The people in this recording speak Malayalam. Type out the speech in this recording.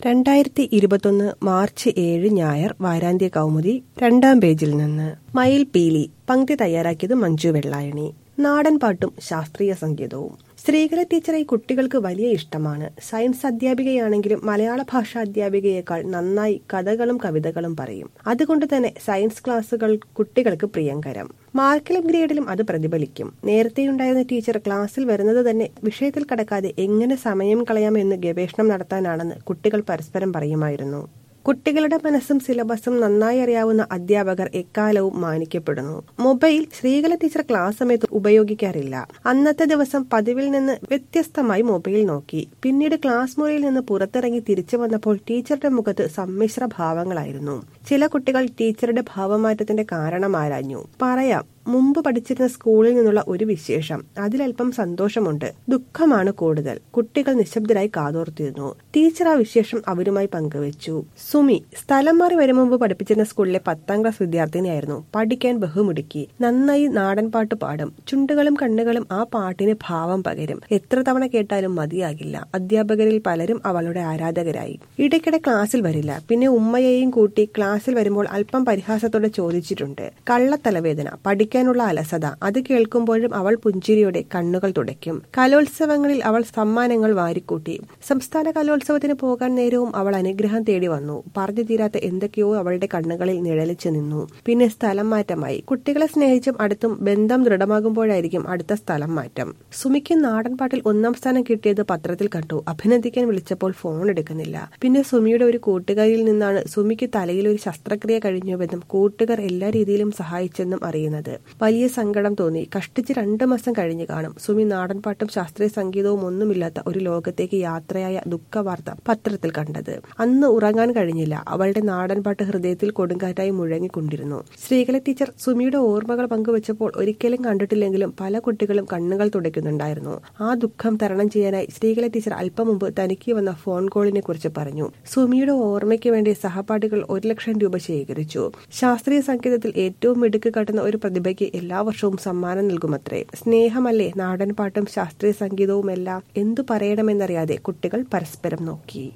രണ്ടായിരത്തി ഇരുപത്തൊന്ന് മാർച്ച് ഏഴ് ഞായർ വാരാന്ത്യ കൗമുദി രണ്ടാം പേജിൽ നിന്ന് മയിൽ പീലി പങ്ക്തി തയ്യാറാക്കിയത് മഞ്ജു വെള്ളായണി നാടൻ പാട്ടും ശാസ്ത്രീയ സംഗീതവും ശ്രീകല ടീച്ചറെ കുട്ടികൾക്ക് വലിയ ഇഷ്ടമാണ് സയൻസ് അധ്യാപികയാണെങ്കിലും മലയാള ഭാഷാ അധ്യാപികയേക്കാൾ നന്നായി കഥകളും കവിതകളും പറയും അതുകൊണ്ട് തന്നെ സയൻസ് ക്ലാസുകൾ കുട്ടികൾക്ക് പ്രിയങ്കരം മാർക്കിലും ഗ്രേഡിലും അത് പ്രതിഫലിക്കും നേരത്തെയുണ്ടായിരുന്ന ടീച്ചർ ക്ലാസ്സിൽ വരുന്നത് തന്നെ വിഷയത്തിൽ കടക്കാതെ എങ്ങനെ സമയം കളയാമെന്ന് ഗവേഷണം നടത്താനാണെന്ന് കുട്ടികൾ പരസ്പരം പറയുമായിരുന്നു കുട്ടികളുടെ മനസ്സും സിലബസും നന്നായി അറിയാവുന്ന അധ്യാപകർ എക്കാലവും മാനിക്കപ്പെടുന്നു മൊബൈൽ ശ്രീകല ടീച്ചർ ക്ലാസ് സമയത്ത് ഉപയോഗിക്കാറില്ല അന്നത്തെ ദിവസം പതിവിൽ നിന്ന് വ്യത്യസ്തമായി മൊബൈൽ നോക്കി പിന്നീട് ക്ലാസ് മുറിയിൽ നിന്ന് പുറത്തിറങ്ങി തിരിച്ചു വന്നപ്പോൾ ടീച്ചറുടെ മുഖത്ത് സമ്മിശ്ര ഭാവങ്ങളായിരുന്നു ചില കുട്ടികൾ ടീച്ചറുടെ ഭാവമാറ്റത്തിന്റെ കാരണം ആരാഞ്ഞു പറയാം മുമ്പ് പഠിച്ചിരുന്ന സ്കൂളിൽ നിന്നുള്ള ഒരു വിശേഷം അതിലല്പം സന്തോഷമുണ്ട് ദുഃഖമാണ് കൂടുതൽ കുട്ടികൾ നിശബ്ദരായി കാതോർത്തിരുന്നു ടീച്ചർ ആ വിശേഷം അവരുമായി പങ്കുവച്ചു സുമി സ്ഥലം മാറി വരും മുമ്പ് പഠിപ്പിച്ചിരുന്ന സ്കൂളിലെ പത്താം ക്ലാസ് വിദ്യാർത്ഥിനിയായിരുന്നു പഠിക്കാൻ ബഹുമിടുക്കി നന്നായി നാടൻ പാട്ട് പാടും ചുണ്ടുകളും കണ്ണുകളും ആ പാട്ടിന് ഭാവം പകരും എത്ര തവണ കേട്ടാലും മതിയാകില്ല അധ്യാപകരിൽ പലരും അവളുടെ ആരാധകരായി ഇടയ്ക്കിടെ ക്ലാസ്സിൽ വരില്ല പിന്നെ ഉമ്മയെയും കൂട്ടി ക്ലാസ്സിൽ വരുമ്പോൾ അല്പം പരിഹാസത്തോടെ ചോദിച്ചിട്ടുണ്ട് കള്ളത്തലവേദന പഠിക്കാനുള്ള അലസത അത് കേൾക്കുമ്പോഴും അവൾ പുഞ്ചിരിയോടെ കണ്ണുകൾ തുടയ്ക്കും കലോത്സവങ്ങളിൽ അവൾ സമ്മാനങ്ങൾ വാരിക്കൂട്ടി സംസ്ഥാന കലോത്സവത്തിന് പോകാൻ നേരവും അവൾ അനുഗ്രഹം തേടി വന്നു പറഞ്ഞു തീരാത്ത എന്തൊക്കെയോ അവളുടെ കണ്ണുകളിൽ നിഴലിച്ചു നിന്നു പിന്നെ സ്ഥലം മാറ്റമായി കുട്ടികളെ സ്നേഹിച്ചും അടുത്തും ബന്ധം ദൃഢമാകുമ്പോഴായിരിക്കും അടുത്ത സ്ഥലം മാറ്റം സുമിക്ക് നാടൻ പാട്ടിൽ ഒന്നാം സ്ഥാനം കിട്ടിയത് പത്രത്തിൽ കണ്ടു അഭിനന്ദിക്കാൻ വിളിച്ചപ്പോൾ ഫോൺ എടുക്കുന്നില്ല പിന്നെ സുമിയുടെ ഒരു കൂട്ടുകാരിയിൽ നിന്നാണ് സുമിക്ക് തലയിൽ ഒരു ശസ്ത്രക്രിയ കഴിഞ്ഞുവെന്നും കൂട്ടുകാർ എല്ലാ രീതിയിലും സഹായിച്ചെന്നും അറിയുന്നത് വലിയ സങ്കടം തോന്നി കഷ്ടിച്ച് രണ്ടു മാസം കഴിഞ്ഞു കാണും സുമി നാടൻ പാട്ടും ശാസ്ത്രീയ സംഗീതവും ഒന്നുമില്ലാത്ത ഒരു ലോകത്തേക്ക് യാത്രയായ ദുഃഖവാർത്ത പത്രത്തിൽ കണ്ടത് അന്ന് ഉറങ്ങാൻ കഴിഞ്ഞില്ല അവളുടെ നാടൻ പാട്ട് ഹൃദയത്തിൽ കൊടുങ്കാറ്റായി മുഴങ്ങിക്കൊണ്ടിരുന്നു ശ്രീകല ടീച്ചർ സുമിയുടെ ഓർമ്മകൾ പങ്കുവച്ചപ്പോൾ ഒരിക്കലും കണ്ടിട്ടില്ലെങ്കിലും പല കുട്ടികളും കണ്ണുകൾ തുടയ്ക്കുന്നുണ്ടായിരുന്നു ആ ദുഃഖം തരണം ചെയ്യാനായി ശ്രീകല ടീച്ചർ അല്പം മുമ്പ് തനിക്ക് വന്ന ഫോൺ കോളിനെ കുറിച്ച് പറഞ്ഞു സുമിയുടെ ഓർമ്മയ്ക്ക് വേണ്ടി സഹപാഠികൾ ഒരു ലക്ഷം രൂപ ശേഖരിച്ചു ശാസ്ത്രീയ സംഗീതത്തിൽ ഏറ്റവും മിടുക്ക് കാട്ടുന്ന ഒരു പ്രതിഭയ്ക്ക് എല്ലാ വർഷവും സമ്മാനം നൽകുമത്രേ സ്നേഹമല്ലേ നാടൻ പാട്ടും ശാസ്ത്രീയ സംഗീതവുമെല്ലാം എന്തു പറയണമെന്നറിയാതെ കുട്ടികൾ പരസ്പരം നോക്കി